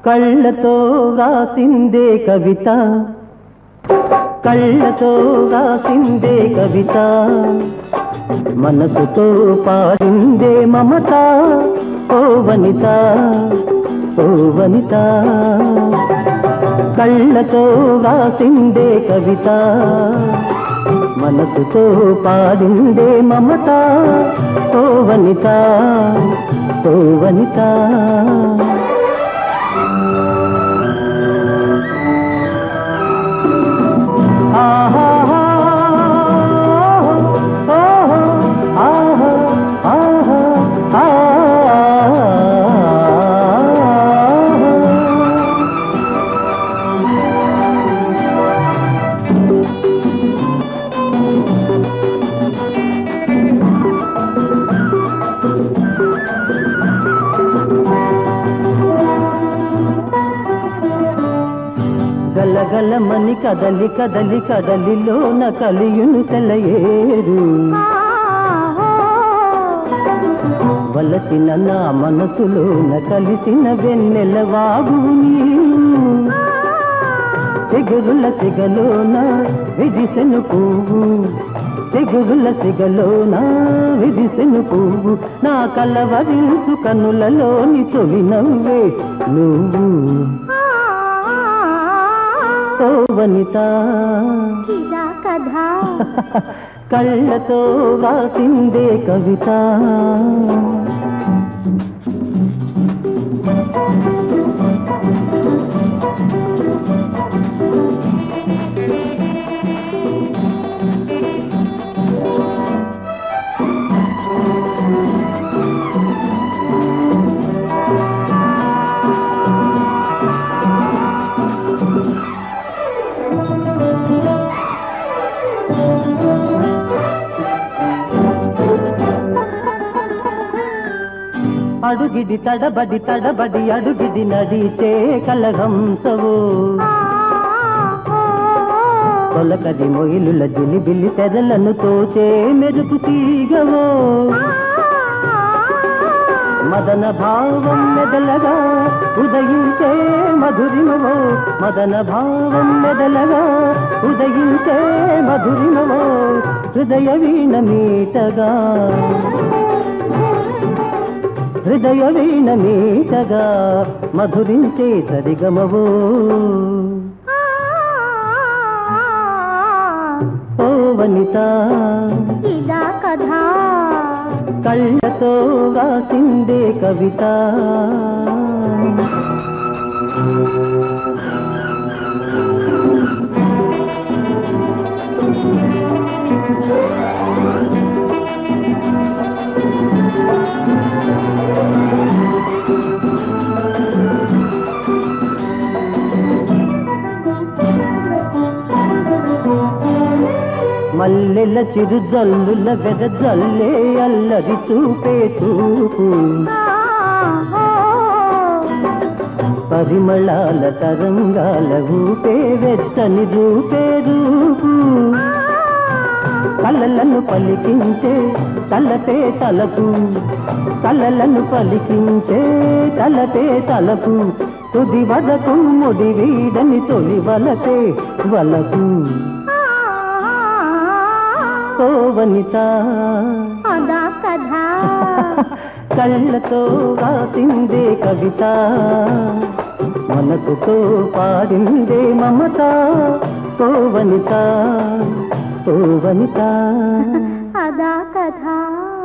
కళ్ళతో రాసిందే కవిత కళ్ళతో రాసిందే కవిత మనసుతో పాడిందే మమత ఓ వనిత ఓ వనిత కళ్ళతో రాసిందే కవిత మనసుతో పాడిందే మమత ఓ వనిత ఓ వనిత ఆహా ఆహా ఆహా ఆహా ఆహా గలగలమని కదలి కదలి కదలిలోన కలియును సెలయేరు వలసిన నా మనసులోన కలిసిన వెన్నెల వాగు నీరు తెగురుల సిగలోన విదిసెను పువ్వు తెగురుల సిగలోన విదిసెను పువ్వు నా కలవరించు కన్నులలోని తొలి నవ్వే నువ్వు ఓ వనిత ఇదా కథ కళ్ళతో రాసిందే కవిత అడుగిడి తడబడి తడబడి అడుగిడి నడిచే కలహంసవు తొలకది మొయిలుల జిలిబిలి తెరలను తోచే మెరుపు తీగవో మదన భావం మెదలగా ఉదయించే మధురిమవో మదన భావం మెదలగా ఉదయించే మధురిమవో హృదయ వీణ మీటగా హృదయ వీణ మీటగా మధురించే సరిగమవో ఓ వనిత ఇదా కథ కళ్ళతో రాసిందే కవిత మల్లెల చిరు జల్లుల వెద జల్లే అల్లరి చూపే చూపు పరిమళాల తరంగాల ఊపే వెచ్చని రూపే రూపు కలలను పలికించే తలపే తలపు కలలను పలికించే తలపే తలపు తుది వదకు ముడి వీడని తొలి వలపే వలకు ఓ వనిత అదా కథ కళ్ళతో రాసిందే కవిత మనసుతో పాడిందే మమత ఓ వనిత ఓ వనిత అదా కథ